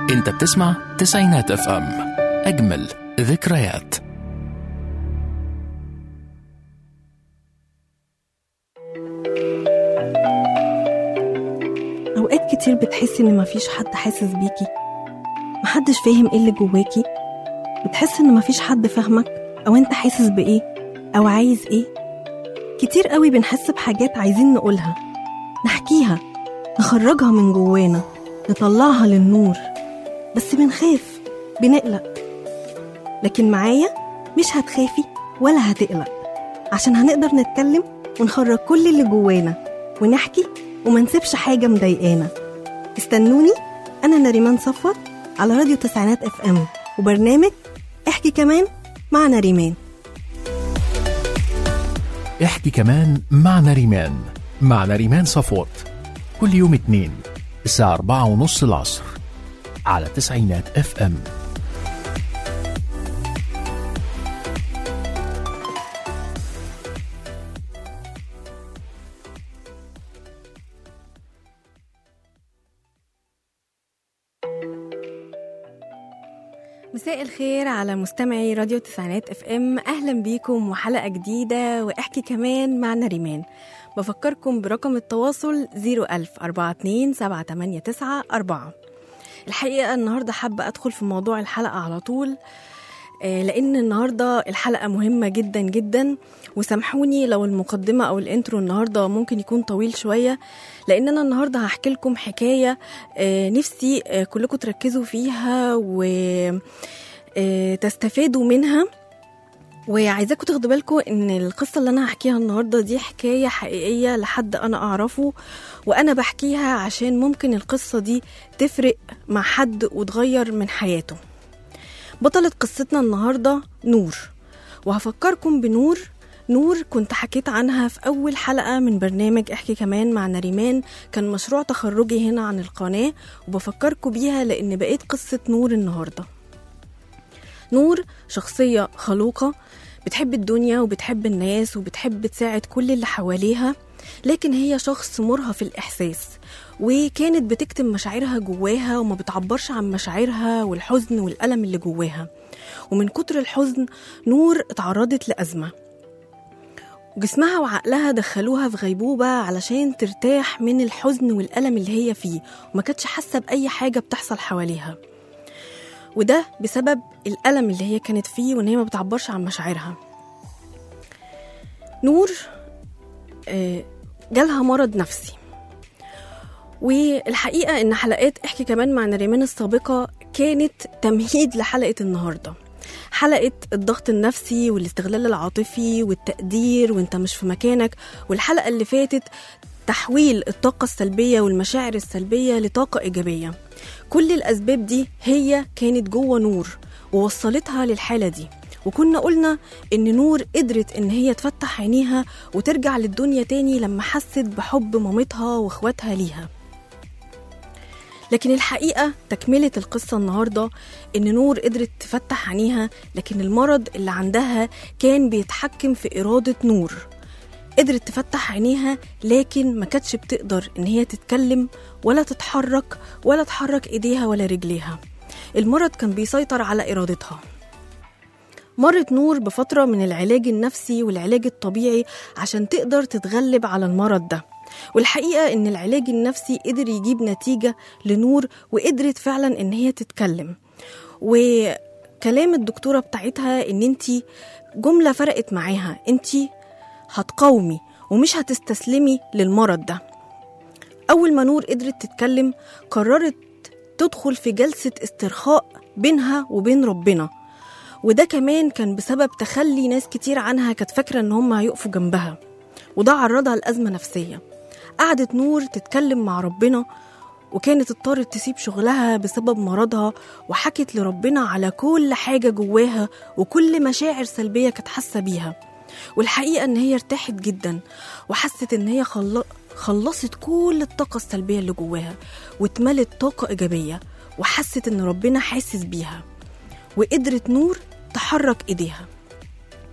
انت بتسمع تسعينات اف ام اجمل ذكريات أوقات كتير بتحسي إن مفيش حد حاسس بيكي محدش فاهم إيه اللي جواكي بتحس إن مفيش حد فاهمك أو أنت حاسس بإيه أو عايز إيه كتير قوي بنحس بحاجات عايزين نقولها نحكيها نخرجها من جوانا نطلعها للنور بس بنخاف بنقلق لكن معايا مش هتخافي ولا هتقلق عشان هنقدر نتكلم ونخرج كل اللي جوانا ونحكي وما نسيبش حاجة مضايقانا استنوني أنا نريمان صفوت على راديو تسعينات اف ام وبرنامج احكي كمان مع نريمان احكي كمان مع نريمان مع نريمان صفوت كل يوم اتنين الساعة أربعة ونص العصر على تسعينات اف ام مساء الخير على مستمعي راديو تسعينات اف ام اهلا بيكم وحلقه جديده واحكي كمان مع نريمان بفكركم برقم التواصل 01042 الحقيقه النهارده حابه ادخل في موضوع الحلقه على طول آه، لان النهارده الحلقه مهمه جدا جدا وسامحوني لو المقدمه او الانترو النهارده ممكن يكون طويل شويه لان انا النهارده هحكي لكم حكايه آه، نفسي آه، كلكم تركزوا فيها وتستفادوا منها وعايزاكم تاخدوا بالكم ان القصه اللي انا هحكيها النهارده دي حكايه حقيقيه لحد انا اعرفه وانا بحكيها عشان ممكن القصه دي تفرق مع حد وتغير من حياته بطلة قصتنا النهاردة نور وهفكركم بنور نور كنت حكيت عنها في أول حلقة من برنامج احكي كمان مع نريمان كان مشروع تخرجي هنا عن القناة وبفكركم بيها لأن بقيت قصة نور النهاردة نور شخصية خلوقة بتحب الدنيا وبتحب الناس وبتحب تساعد كل اللي حواليها لكن هي شخص مرهف الإحساس وكانت بتكتم مشاعرها جواها وما بتعبرش عن مشاعرها والحزن والألم اللي جواها ومن كتر الحزن نور اتعرضت لأزمة جسمها وعقلها دخلوها في غيبوبة علشان ترتاح من الحزن والألم اللي هي فيه وما كانتش حاسة بأي حاجة بتحصل حواليها وده بسبب الألم اللي هي كانت فيه وإن هي ما بتعبرش عن مشاعرها نور آه، جالها مرض نفسي والحقيقة إن حلقات احكي كمان مع نريمان السابقة كانت تمهيد لحلقة النهاردة حلقة الضغط النفسي والاستغلال العاطفي والتقدير وانت مش في مكانك والحلقة اللي فاتت تحويل الطاقة السلبية والمشاعر السلبية لطاقة إيجابية كل الأسباب دي هي كانت جوه نور ووصلتها للحالة دي وكنا قلنا إن نور قدرت إن هي تفتح عينيها وترجع للدنيا تاني لما حست بحب مامتها واخواتها ليها لكن الحقيقة تكملة القصة النهاردة إن نور قدرت تفتح عينيها لكن المرض اللي عندها كان بيتحكم في إرادة نور قدرت تفتح عينيها لكن ما كانتش بتقدر إن هي تتكلم ولا تتحرك ولا تحرك إيديها ولا رجليها المرض كان بيسيطر على إرادتها مرت نور بفترة من العلاج النفسي والعلاج الطبيعي عشان تقدر تتغلب على المرض ده والحقيقة إن العلاج النفسي قدر يجيب نتيجة لنور وقدرت فعلا إن هي تتكلم وكلام الدكتورة بتاعتها إن انتي جملة فرقت معاها انتي هتقاومي ومش هتستسلمي للمرض ده أول ما نور قدرت تتكلم قررت تدخل في جلسة استرخاء بينها وبين ربنا وده كمان كان بسبب تخلي ناس كتير عنها كانت فاكرة إن هم هيقفوا جنبها وده عرضها لأزمة نفسية قعدت نور تتكلم مع ربنا وكانت اضطرت تسيب شغلها بسبب مرضها وحكت لربنا على كل حاجة جواها وكل مشاعر سلبية كانت حاسة بيها والحقيقة إن هي ارتاحت جدا وحست إن هي خل... خلصت كل الطاقة السلبية اللي جواها واتملت طاقة إيجابية وحست إن ربنا حاسس بيها وقدرت نور تحرك إيديها في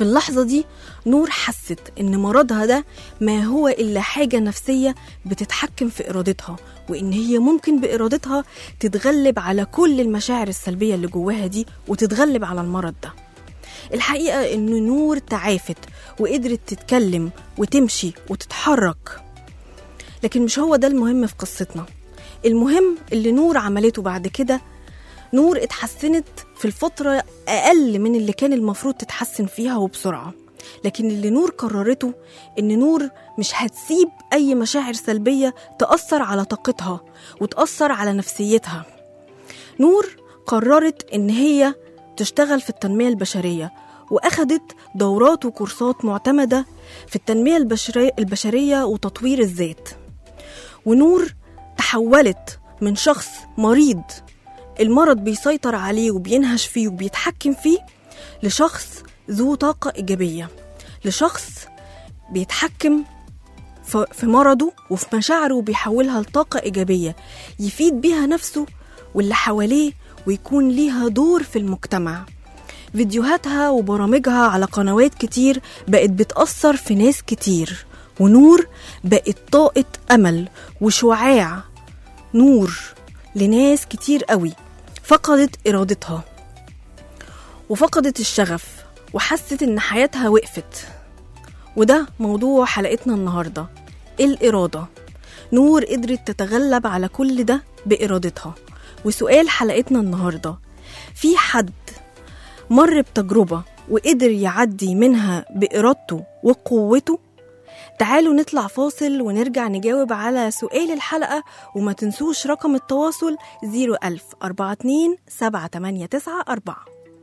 في اللحظة دي نور حست إن مرضها ده ما هو إلا حاجة نفسية بتتحكم في إرادتها وإن هي ممكن بإرادتها تتغلب على كل المشاعر السلبية اللي جواها دي وتتغلب على المرض ده الحقيقة إن نور تعافت وقدرت تتكلم وتمشي وتتحرك لكن مش هو ده المهم في قصتنا المهم اللي نور عملته بعد كده نور اتحسنت في الفترة أقل من اللي كان المفروض تتحسن فيها وبسرعة لكن اللي نور قررته إن نور مش هتسيب أي مشاعر سلبية تأثر على طاقتها وتأثر على نفسيتها نور قررت إن هي تشتغل في التنمية البشرية وأخدت دورات وكورسات معتمدة في التنمية البشرية, البشرية وتطوير الذات ونور تحولت من شخص مريض المرض بيسيطر عليه وبينهش فيه وبيتحكم فيه لشخص ذو طاقة إيجابية لشخص بيتحكم ف- في مرضه وفي مشاعره وبيحولها لطاقة إيجابية يفيد بيها نفسه واللي حواليه ويكون ليها دور في المجتمع فيديوهاتها وبرامجها على قنوات كتير بقت بتأثر في ناس كتير ونور بقت طاقة أمل وشعاع نور لناس كتير قوي فقدت إرادتها وفقدت الشغف وحست إن حياتها وقفت وده موضوع حلقتنا النهاردة الإرادة نور قدرت تتغلب على كل ده بإرادتها وسؤال حلقتنا النهاردة في حد مر بتجربة وقدر يعدي منها بإرادته وقوته تعالوا نطلع فاصل ونرجع نجاوب على سؤال الحلقة وما تنسوش رقم التواصل 01000 42 789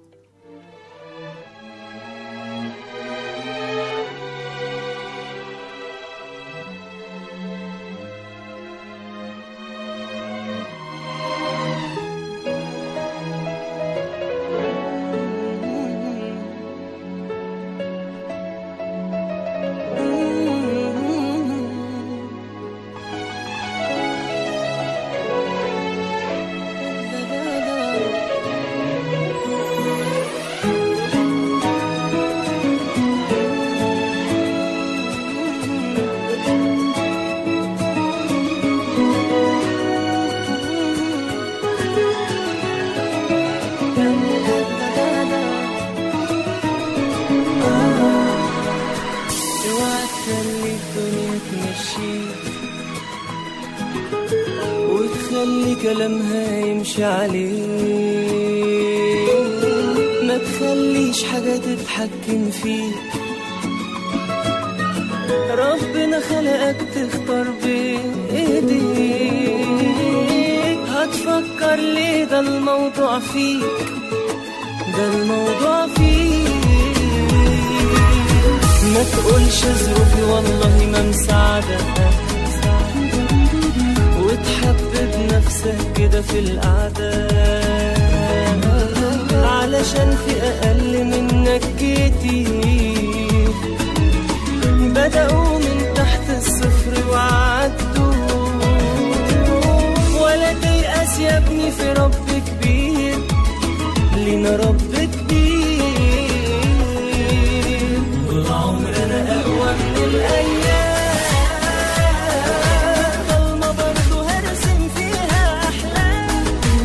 اوعى تخلي الدنيا تمشيك وتخلي كلامها يمشي عليك ما تخليش حاجة تتحكم فيك ربنا خلقك تختار بإيديك هتفكر ليه ده الموضوع فيك ده الموضوع فيك ما تقولش ظروفي والله ما مساعدة وتحبب نفسك كده في القعدة علشان في أقل منك كتير بدأوا من تحت الصفر وعدوا ولا تيأس يا ابني في رب كبير لينا رب كبير طول عمرنا أقوى من الأيام ضلمة برضه هرسم فيها أحلام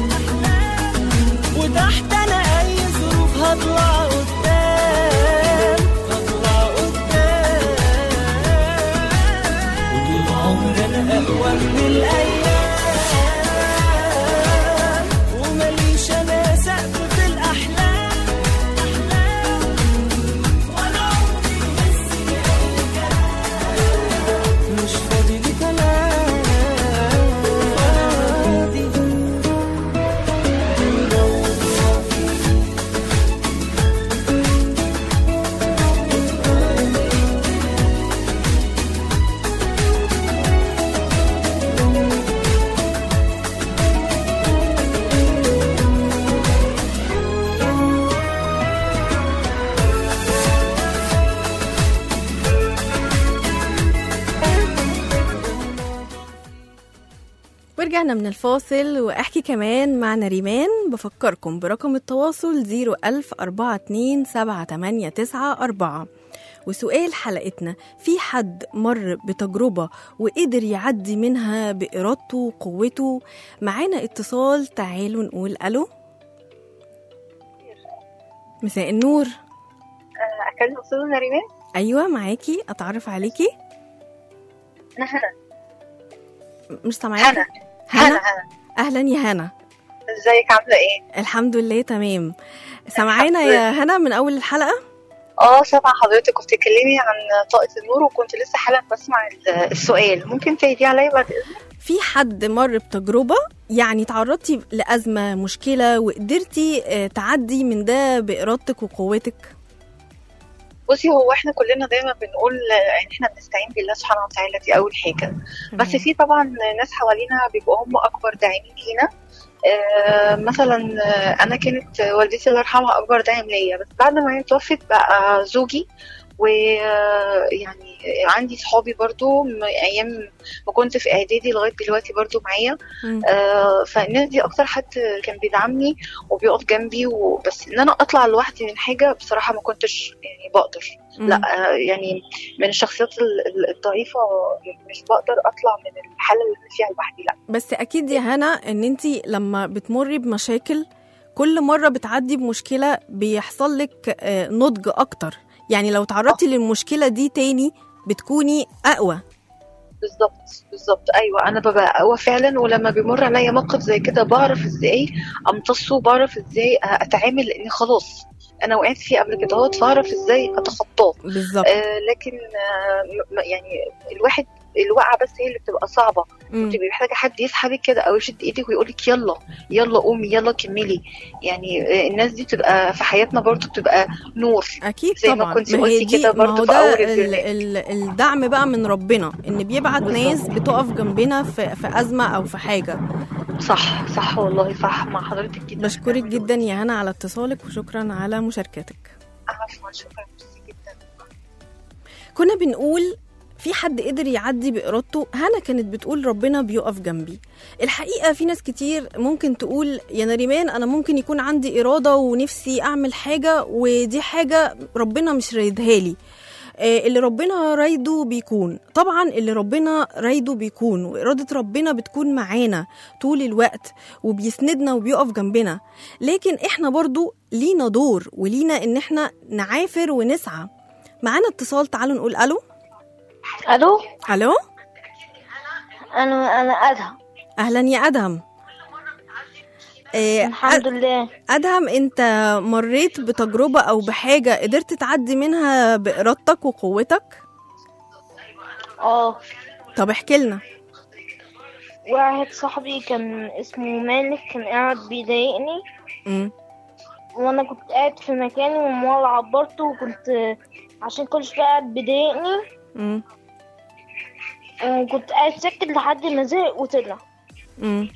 وتحت أنا أي ظروف هطلع قدام هطلع قدام وطول عمرنا أقوى من الأيام ومليش أنا سقف في الأحلام ولا عمري يهزني أي كلام مش فاضي لي كلام فاضي ورجعنا من الفاصل واحكي كمان مع نريمان بفكركم برقم التواصل 01042 وسؤال حلقتنا في حد مر بتجربة وقدر يعدي منها بإرادته وقوته معانا اتصال تعالوا نقول ألو مساء النور اكلم استاذه نريمان أيوة معاكي أتعرف عليكي انا هنا مش سامعاكي هنا هنا هنا هنا أهلا يا هنا ازيك عامله ايه الحمد لله تمام سامعانا يا هنا من أول الحلقة اه سامعه حضرتك كنت بتتكلمي عن طاقه النور وكنت لسه حالا بسمع ال- السؤال ممكن تعيديه عليا بعد اذنك في حد مر بتجربة يعني تعرضتي لأزمة مشكلة وقدرتي آه، تعدي من ده بإرادتك وقوتك بصي هو احنا كلنا دايما بنقول آه، ان احنا بنستعين بالله سبحانه وتعالى دي اول حاجه بس في طبعا ناس حوالينا بيبقوا هم اكبر داعمين لينا آه، مثلا آه، انا كانت والدتي الله يرحمها اكبر داعم ليا بس بعد ما هي توفت بقى زوجي ويعني عندي صحابي برضو من ايام ما كنت في اعدادي لغايه دلوقتي برضو معايا مم. آه، فالناس دي اكتر حد كان بيدعمني وبيقف جنبي وبس ان انا اطلع لوحدي من حاجه بصراحه ما كنتش يعني بقدر مم. لا آه، يعني من الشخصيات ال- ال- الضعيفه مش بقدر اطلع من الحاله اللي انا فيها لوحدي لا بس أكيد يا هنا إن أنت لما بتمري بمشاكل كل مرة بتعدي بمشكلة بيحصل لك آه، نضج أكتر يعني لو تعرضتي للمشكلة دي تاني بتكوني أقوى بالظبط بالظبط ايوه انا ببقى قوي فعلا ولما بيمر عليا موقف زي كده بعرف ازاي امتصه بعرف ازاي اتعامل لان خلاص انا وقعت فيه قبل كده اهوت فاعرف ازاي اتخطاه بالظبط آه لكن آه م- م- يعني الواحد الوقعه بس هي اللي بتبقى صعبه مم. بتبقي محتاجه حد يسحبك كده او يشد ايدك ويقول لك يلا يلا قومي يلا كملي يعني آه، الناس دي بتبقى في حياتنا برضو بتبقى نور اكيد زي ما طبعا كنت هي قلتي دي كده ما برضو هو في ده أول ال البرنامج. ال الدعم بقى من ربنا ان بيبعت بالظبط. ناس بتقف جنبنا في, في ازمه او في حاجه صح صح والله صح مع حضرتك جدا بشكرك جدا يا هنا على اتصالك وشكرا على مشاركتك عفوا شكرا ميرسي جدا كنا بنقول في حد قدر يعدي بإرادته هنا كانت بتقول ربنا بيقف جنبي الحقيقة في ناس كتير ممكن تقول يا نريمان أنا ممكن يكون عندي إرادة ونفسي أعمل حاجة ودي حاجة ربنا مش رايدها لي آه، اللي ربنا رايده بيكون طبعا اللي ربنا رايده بيكون وإرادة ربنا بتكون معانا طول الوقت وبيسندنا وبيقف جنبنا لكن احنا برضو لينا دور ولينا ان احنا نعافر ونسعى معانا اتصال تعالوا نقول الو الو الو انا انا ادهم اهلا يا ادهم إيه الحمد لله ادهم انت مريت بتجربه او بحاجه قدرت تعدي منها بارادتك وقوتك اه طب احكي لنا واحد صاحبي كان اسمه مالك كان قاعد بيضايقني امم وانا كنت قاعد في مكاني ومولع عبرته وكنت عشان كل شويه قاعد بيضايقني امم وكنت قاعد ساكت لحد ما زهق وطلع امم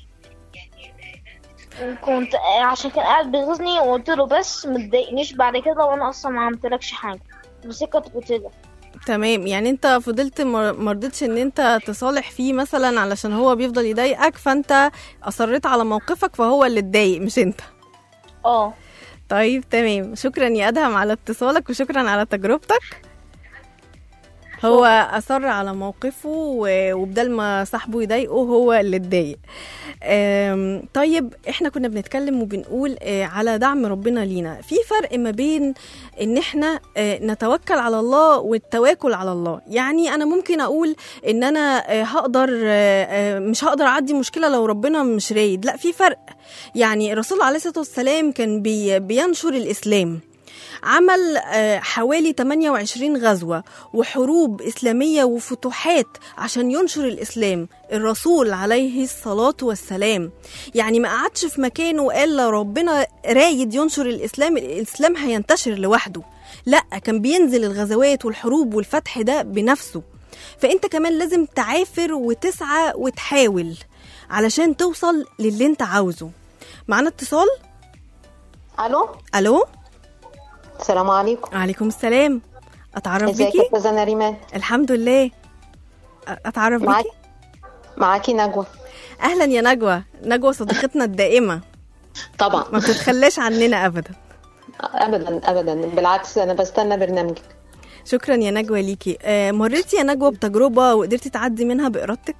وكنت عشان كان قاعد بيغيظني وقلت له بس متضايقنيش بعد كده وانا اصلا ما عملتلكش حاجه وسكت وطلع تمام يعني انت فضلت مر- مرضتش ان انت تصالح فيه مثلا علشان هو بيفضل يضايقك فانت اصريت على موقفك فهو اللي اتضايق مش انت اه طيب تمام شكرا يا ادهم على اتصالك وشكرا على تجربتك هو اصر على موقفه و- وبدل ما صاحبه يضايقه هو اللي اتضايق آم، طيب احنا كنا بنتكلم وبنقول آه، على دعم ربنا لينا في فرق ما بين ان احنا آه، نتوكل على الله والتواكل على الله يعني انا ممكن اقول ان انا آه، هقدر آه، آه، مش هقدر اعدي مشكله لو ربنا مش رايد لا في فرق يعني الرسول عليه الصلاه والسلام كان بي بينشر الاسلام عمل آه، حوالي 28 غزوة وحروب إسلامية وفتوحات عشان ينشر الإسلام الرسول عليه الصلاة والسلام يعني ما قعدش في مكانه وقال لا ربنا رايد ينشر الإسلام الإسلام هينتشر لوحده لا كان بينزل الغزوات والحروب والفتح ده بنفسه فأنت كمان لازم تعافر وتسعى وتحاول علشان توصل للي انت عاوزه معانا اتصال الو الو السلام عليكم عليكم السلام اتعرف ازيك بيكي يا استاذه نريمان الحمد لله أ- اتعرف معاك بيكي معاكي نجوى اهلا يا نجوى نجوى صديقتنا الدائمه طبعا ما بتتخلاش عننا ابدا ابدا ابدا بالعكس انا بستنى برنامجك شكرا يا نجوى ليكي آه، مريتي يا نجوى بتجربه وقدرتي تعدي منها بارادتك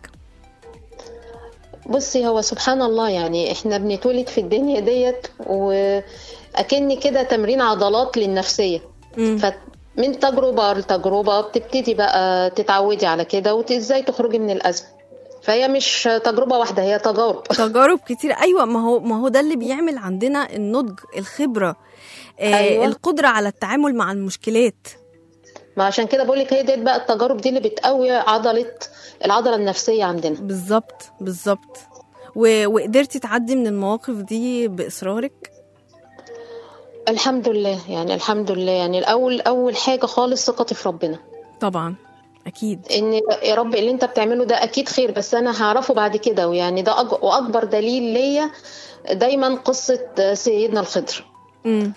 بصي هو سبحان الله يعني احنا بنتولد في الدنيا ديت واكني كده تمرين عضلات للنفسيه مم. فمن تجربه لتجربه بتبتدي بقى تتعودي على كده وازاي تخرجي من الازمه فهي مش تجربه واحده هي تجارب تجارب كتير ايوه ما هو ما هو ده اللي بيعمل عندنا النضج الخبره آه أيوة. القدره على التعامل مع المشكلات ما عشان كده بقول لك هي ديت بقى التجارب دي اللي بتقوي عضله العضله النفسيه عندنا بالظبط بالظبط و... وقدرتي تعدي من المواقف دي باصرارك الحمد لله يعني الحمد لله يعني الاول اول حاجه خالص ثقتي في ربنا طبعا اكيد ان يا رب اللي انت بتعمله ده اكيد خير بس انا هعرفه بعد كده ويعني ده أج... واكبر دليل ليا دايما قصه سيدنا الخضر امم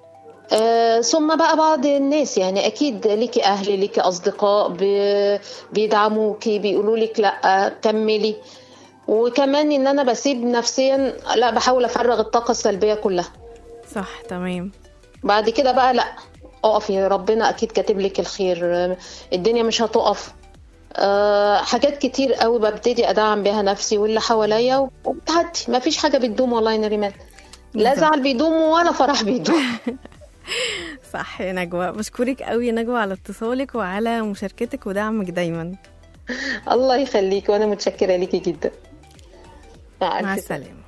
آه ثم بقى بعض الناس يعني اكيد ليكي اهل ليكي اصدقاء بي... بيدعموكي بيقولوا لك لا كملي وكمان ان انا بسيب نفسيا لا بحاول افرغ الطاقه السلبيه كلها صح تمام بعد كده بقى لا اقفي ربنا اكيد كاتب لك الخير الدنيا مش هتقف أه حاجات كتير قوي ببتدي ادعم بيها نفسي واللي حواليا وبتعدي ما فيش حاجه بتدوم والله يا نريمان لا بالظبط. زعل بيدوم ولا فرح بيدوم صح يا نجوى بشكرك قوي يا نجوى على اتصالك وعلى مشاركتك ودعمك دايما الله يخليك وانا متشكره ليكي جدا مع مع ألف السلامة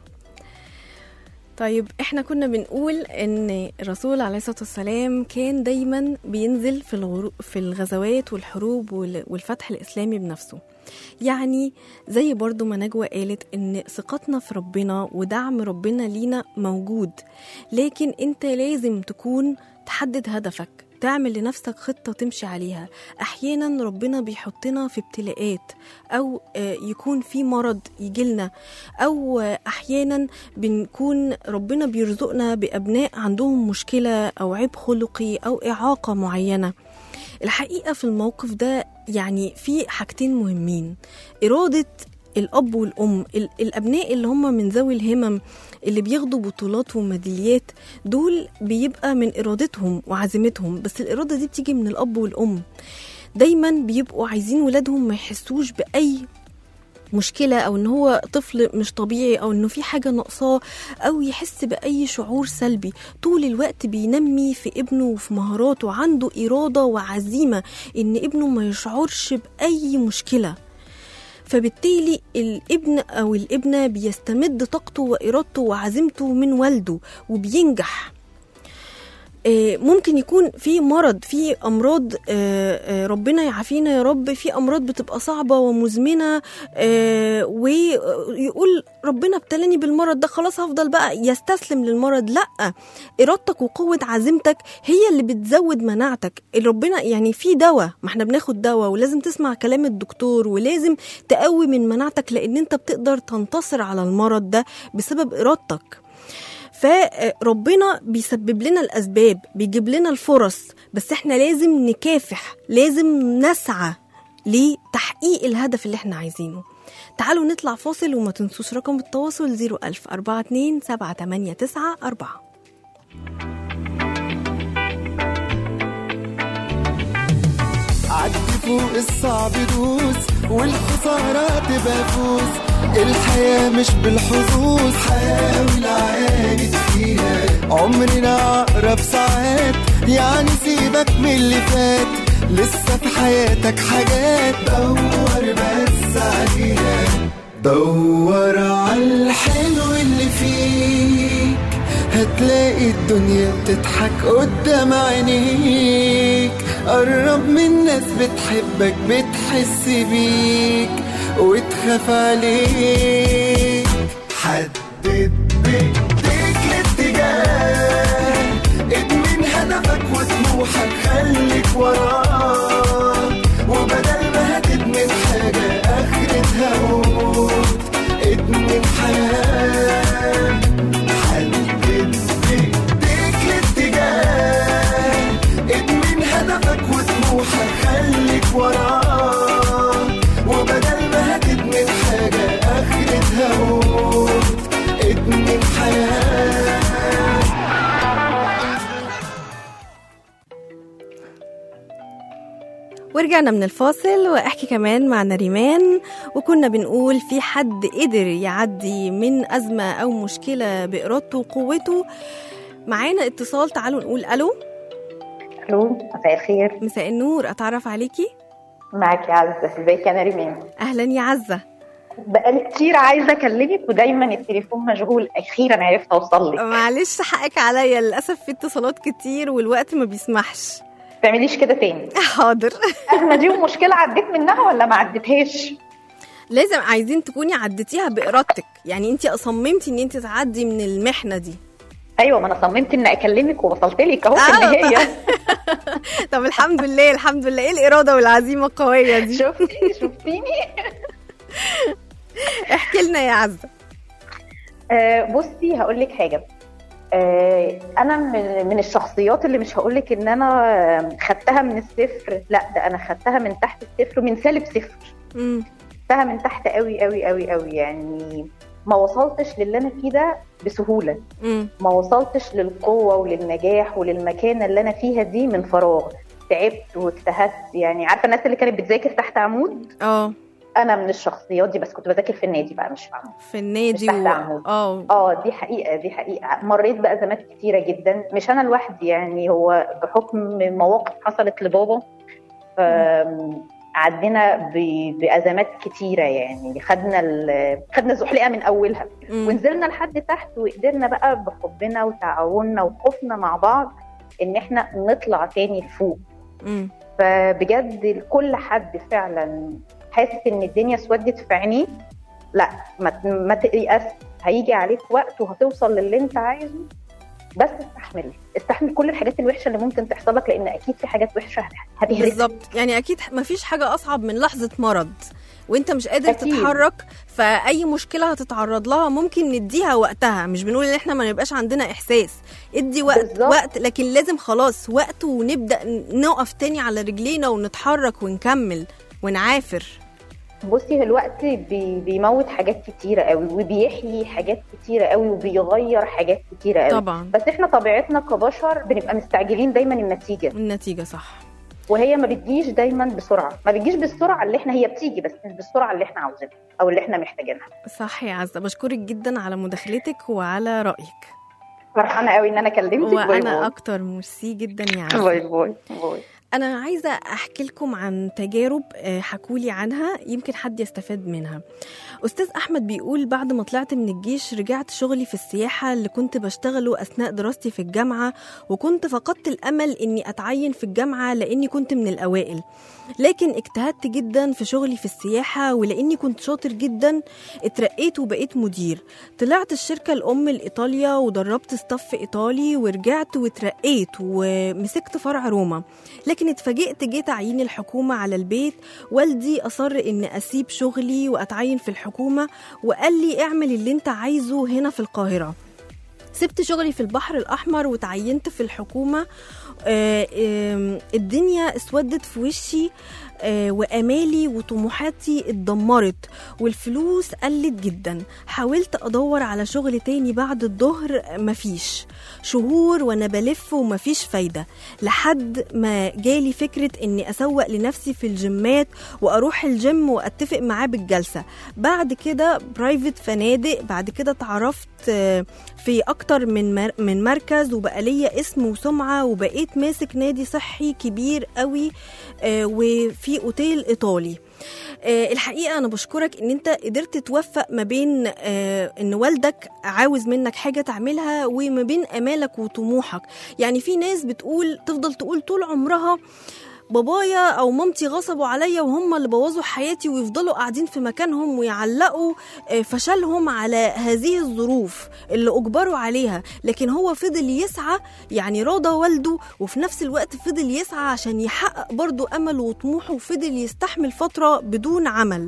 طيب احنا كنا بنقول ان الرسول عليه الصلاة والسلام كان دايما بينزل في الغرو... في الغزوات والحروب وال... والفتح الإسلامي بنفسه يعني زي برضو ما نجوى قالت ان ثقتنا في ربنا ودعم ربنا لينا موجود لكن انت لازم تكون تحدد هدفك تعمل لنفسك خطة تمشي عليها أحيانا ربنا بيحطنا في ابتلاءات أو آه، يكون في مرض يجيلنا أو آه، أحيانا بنكون ربنا بيرزقنا بأبناء عندهم مشكلة أو عيب خلقي أو إعاقة معينة الحقيقة في الموقف ده يعني في حاجتين مهمين إرادة الأب والأم ال- الأبناء اللي هم من ذوي الهمم اللي بياخدوا بطولات وميداليات دول بيبقى من إرادتهم وعزيمتهم بس الإرادة دي بتيجي من الأب والأم دايما بيبقوا عايزين ولادهم ما يحسوش بأي مشكلة أو إن هو طفل مش طبيعي أو إنه في حاجة ناقصاه أو يحس بأي شعور سلبي طول الوقت بينمي في ابنه وفي مهاراته عنده إرادة وعزيمة إن ابنه ما يشعرش بأي مشكلة فبالتالي الابن او الابنه بيستمد طاقته وارادته وعزيمته من والده وبينجح آه، ممكن يكون في مرض في امراض آه، آه، ربنا يعافينا يا رب في امراض بتبقى صعبه ومزمنه آه، ويقول ربنا ابتلاني بالمرض ده خلاص هفضل بقى يستسلم للمرض لا ارادتك وقوه عزيمتك هي اللي بتزود مناعتك ربنا يعني في دواء ما احنا بناخد دواء ولازم تسمع كلام الدكتور ولازم تقوي من مناعتك لان انت بتقدر تنتصر على المرض ده بسبب ارادتك فربنا بيسبب لنا الاسباب بيجيب لنا الفرص بس احنا لازم نكافح لازم نسعى لتحقيق الهدف اللي احنا عايزينه تعالوا نطلع فاصل وما تنسوش رقم التواصل 01000 42 789 4 عدي فوق الصعب دوس والخسارة تبقى فوز الحياة مش بالحظوظ حاول عاند فيها عمرنا أقرب ساعات يعني سيبك من اللي فات لسه في حياتك حاجات دور بس عليها دور على الحلو اللي فيك هتلاقي الدنيا بتضحك قدام عينيك قرب من ناس بتحبك بتحس بيك وتخاف عليك حدد بايديك الاتجاه ادمن هدفك وطموحك خليك وراه وبدل ما هتدمن حاجة آخرتها موت ادمن حياة حدد بايديك الاتجاه ادمن هدفك وطموحك خليك وراه وبدل ما هتدمن حاجة آخرتها ورجعنا من الفاصل واحكي كمان مع نريمان وكنا بنقول في حد قدر يعدي من أزمة أو مشكلة بإرادته وقوته معانا اتصال تعالوا نقول ألو الو مساء الخير مساء النور أتعرف عليكي معاك يا عزة ازيك يا نريمان أهلا يا عزة بقالي كتير عايزة اكلمك ودايما التليفون مشغول اخيرا عرفت اوصل لك معلش حقك عليا للأسف في اتصالات كتير والوقت ما بيسمحش تعمليش كده تاني حاضر الازمة دي مشكلة عديت منها ولا ما عديتهاش لازم عايزين تكوني عديتيها بإرادتك يعني انت صممتي ان انت تعدي من المحنة دي ايوه ما انا صممت ان اكلمك ووصلت لك اهو في آه، النهاية طب الحمد لله الحمد لله ايه الإرادة والعزيمة القوية دي شفتي شفتيني احكي لنا يا عزة آه بصي هقول لك حاجة آه انا من من الشخصيات اللي مش هقول لك ان انا آه، خدتها من الصفر لا ده انا خدتها من تحت الصفر من سالب صفر مم. خدتها من تحت قوي قوي قوي قوي يعني ما وصلتش للي انا فيه ده بسهوله مم. ما وصلتش للقوه وللنجاح وللمكانه اللي انا فيها دي من فراغ تعبت واجتهدت يعني عارفه الناس اللي كانت بتذاكر تحت عمود اه انا من الشخصيات دي بس كنت بذاكر في النادي بقى مش في عمود في النادي مش تحت عمود. اه اه دي حقيقه دي حقيقه مريت بازمات كتيره جدا مش انا لوحدي يعني هو بحكم مواقف حصلت لبابا آم، عدينا ب- بازمات كتيره يعني خدنا ال- خدنا زحلقه من اولها مم. ونزلنا لحد تحت وقدرنا بقى بحبنا وتعاوننا وخوفنا مع بعض ان احنا نطلع تاني لفوق مم. فبجد لكل حد فعلا حاسس ان الدنيا اسودت في عينيه لا ما ت- ما تيأس هيجي عليك وقت وهتوصل للي انت عايزه بس استحمل استحمل كل الحاجات الوحشه اللي ممكن تحصل لك لان اكيد في حاجات وحشه هت- هتهلكك بالظبط يعني اكيد ما فيش حاجه اصعب من لحظه مرض وانت مش قادر أكيد. تتحرك فاي مشكله هتتعرض لها ممكن نديها وقتها مش بنقول ان احنا ما يبقاش عندنا احساس ادي وقت بالظبط. وقت لكن لازم خلاص وقت ونبدا نقف تاني على رجلينا ونتحرك ونكمل ونعافر بصي الوقت بي بيموت حاجات كتيره قوي وبيحيي حاجات كتيره قوي وبيغير حاجات كتيره قوي طبعا بس احنا طبيعتنا كبشر بنبقى مستعجلين دايما النتيجه النتيجه صح وهي ما بتجيش دايما بسرعه ما بتجيش بالسرعه اللي احنا هي بتيجي بس مش بالسرعه اللي احنا عاوزينها او اللي احنا محتاجينها صح يا عزه بشكرك جدا على مداخلتك وعلى رايك فرحانه قوي ان انا كلمتك باي وانا باي. اكتر ميرسي جدا يا عزه باي باي باي أنا عايزة أحكي لكم عن تجارب آه، حكولي عنها يمكن حد يستفاد منها أستاذ أحمد بيقول بعد ما طلعت من الجيش رجعت شغلي في السياحة اللي كنت بشتغله أثناء دراستي في الجامعة وكنت فقدت الأمل إني أتعين في الجامعة لأني كنت من الأوائل لكن اجتهدت جدا في شغلي في السياحة ولأني كنت شاطر جدا اترقيت وبقيت مدير طلعت الشركة الأم لإيطاليا ودربت ستاف إيطالي ورجعت واترقيت ومسكت فرع روما لكن اتفاجئت جه تعيين الحكومة على البيت والدي أصر إن أسيب شغلي وأتعين في الحكومة وقال لي اعمل اللي انت عايزه هنا في القاهرة سبت شغلي في البحر الأحمر وتعينت في الحكومة آه، آم، الدنيا اسودت في وشي آه، وامالي وطموحاتي اتدمرت والفلوس قلت جدا حاولت ادور على شغل تاني بعد الظهر مفيش شهور وانا بلف ومفيش فايده لحد ما جالي فكره اني اسوق لنفسي في الجيمات واروح الجيم واتفق معاه بالجلسه بعد كده برايفت فنادق بعد كده اتعرفت آه، في اكتر من مر- من مركز وبقى ليا اسم وسمعه وبقيت ماسك نادي صحي كبير قوي آه، وفي اوتيل ايطالي آه، الحقيقه انا بشكرك ان انت قدرت توفق ما بين آه، ان والدك عاوز منك حاجه تعملها وما بين امالك وطموحك يعني في ناس بتقول تفضل تقول طول عمرها بابايا او مامتي غصبوا عليا وهم اللي بوظوا حياتي ويفضلوا قاعدين في مكانهم ويعلقوا آه، فشلهم على هذه الظروف اللي اجبروا عليها لكن هو فضل يسعى يعني راضى والده وفي نفس الوقت فضل يسعى عشان يحقق برضه امله وطموحه وفضل يستحمل فتره بدون عمل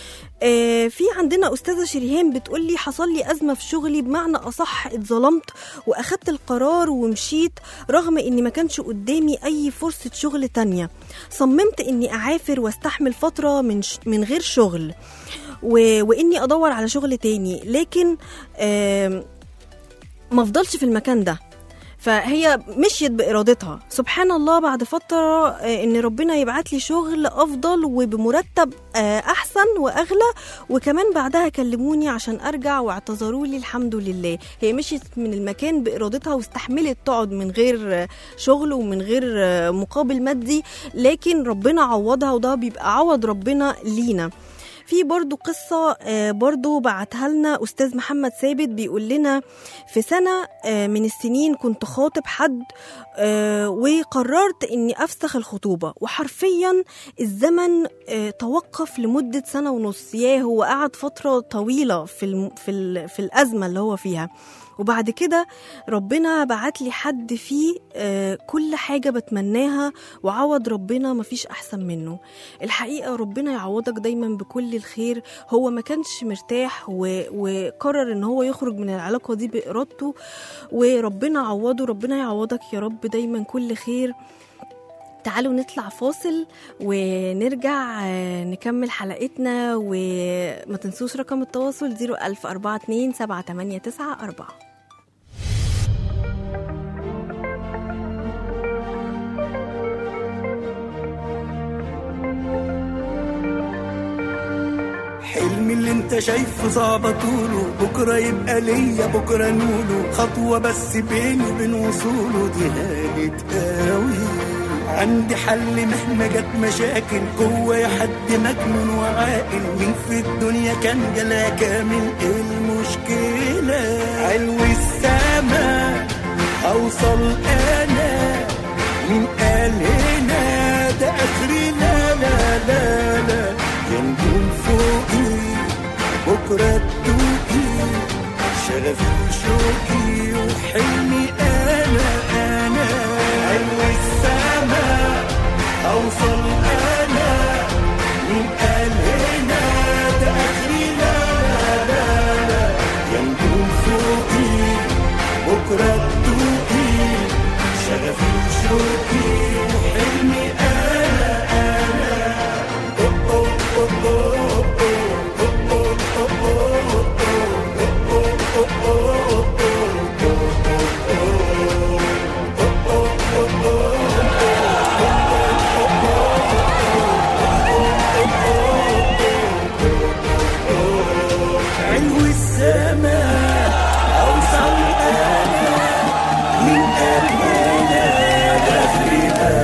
آه، في عندنا استاذه شريهان بتقول لي حصل لي ازمه في شغلي بمعنى اصح اتظلمت واخدت القرار ومشيت رغم اني ما كانش قدامي اي فرصه شغل تانية صممت اني اعافر واستحمل فتره من ش... من غير شغل و... واني ادور على شغل تاني لكن آم، ما افضلش في المكان ده فهي مشيت بإرادتها سبحان الله بعد فترة آه، إن ربنا يبعت لي شغل أفضل وبمرتب آه، أحسن وأغلى وكمان بعدها كلموني عشان أرجع واعتذروا لي الحمد لله هي مشيت من المكان بإرادتها واستحملت تقعد من غير آه، شغل ومن غير آه، مقابل مادي لكن ربنا عوضها وده بيبقى عوض ربنا لينا في برضو قصة آه، برضو بعتها لنا أستاذ محمد ثابت بيقول لنا في سنة آه، من السنين كنت خاطب حد آه، وقررت إني أفسخ الخطوبة وحرفيا الزمن آه، توقف لمدة سنة ونص ياه هو قعد فترة طويلة في, الم... في, ال... في الأزمة اللي هو فيها وبعد كده ربنا بعت لي حد فيه آه، كل حاجة بتمناها وعوض ربنا مفيش أحسن منه الحقيقة ربنا يعوضك دايما بكل الخير هو ما كانش مرتاح و... وقرر ان هو يخرج من العلاقة دي بإرادته وربنا عوضه ربنا يعوضك يا رب دايما كل خير تعالوا نطلع فاصل ونرجع آه، نكمل حلقتنا وما تنسوش رقم التواصل 01042 789 حلمي اللي انت شايفه صعب طوله بكرة يبقى ليا بكرة نوله خطوة بس بيني وبين وصوله دي هانت قوي عندي حل مهما جت مشاكل جوايا حد مجنون وعاقل مين في الدنيا كان جلا كامل ايه المشكلة علو السما اوصل انا مين قال هنا ده اخري لا لا لا لا يا نجوم فوقي بكرة تدوقي شغفي وشوقي وحلمي أنا أنا علو السما أوصل أنا مين قال هنا ده آخري لا لا لا لا يا نجوم فوقي بكرة تدوقي شغفي وشوقي وحلمي أنا أنا أوه أوه أوه أوه علو السماء أوصل أنا من قلبنا داخلها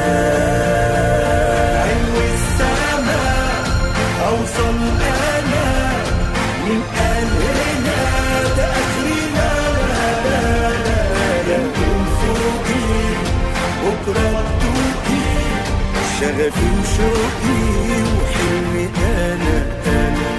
علو السماء أوصل أنا من قلبنا ده آخرنا لا لا لا لا يكون فوقي بكرة تدوقي شغفي وشوقي وحلمي أنا أنا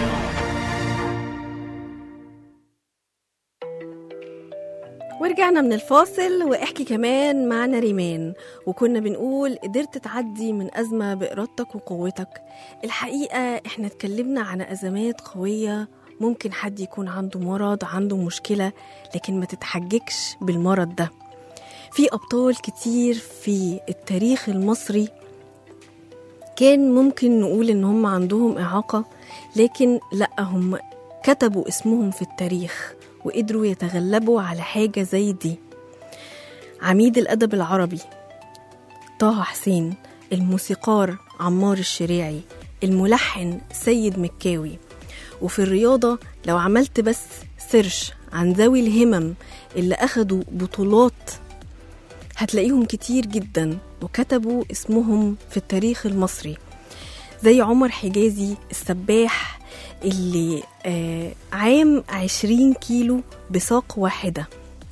ورجعنا من الفاصل واحكي كمان معنا ريمان وكنا بنقول قدرت تعدي من أزمة بإرادتك وقوتك الحقيقة احنا اتكلمنا عن أزمات قوية ممكن حد يكون عنده مرض عنده مشكلة لكن ما تتحججش بالمرض ده في أبطال كتير في التاريخ المصري كان ممكن نقول إن هم عندهم إعاقة لكن لأ هم كتبوا اسمهم في التاريخ وقدروا يتغلبوا على حاجة زي دي عميد الأدب العربي طه حسين الموسيقار عمار الشريعي الملحن سيد مكاوي وفي الرياضة لو عملت بس سيرش عن ذوي الهمم اللي أخدوا بطولات هتلاقيهم كتير جدا وكتبوا اسمهم في التاريخ المصري زي عمر حجازي السباح اللي آه عام عشرين كيلو بساق واحدة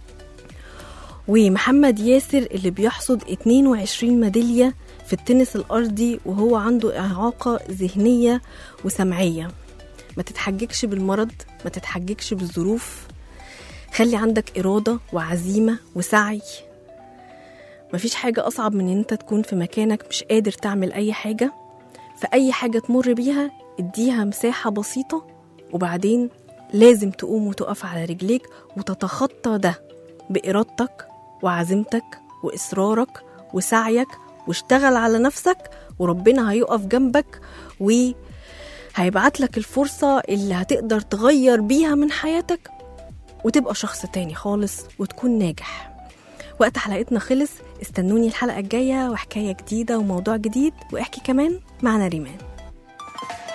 ومحمد ياسر اللي بيحصد 22 ميدالية في التنس الأرضي وهو عنده إعاقة ذهنية وسمعية ما تتحججش بالمرض ما تتحججش بالظروف خلي عندك إرادة وعزيمة وسعي مفيش حاجة أصعب من إن أنت تكون في مكانك مش قادر تعمل أي حاجة فأي حاجة تمر بيها اديها مساحة بسيطة وبعدين لازم تقوم وتقف على رجليك وتتخطى ده بإرادتك وعزيمتك وإصرارك وسعيك واشتغل على نفسك وربنا هيقف جنبك وهيبعت لك الفرصة اللي هتقدر تغير بيها من حياتك وتبقى شخص تاني خالص وتكون ناجح وقت حلقتنا خلص استنوني الحلقة الجاية وحكاية جديدة وموضوع جديد واحكي كمان معنا ريمان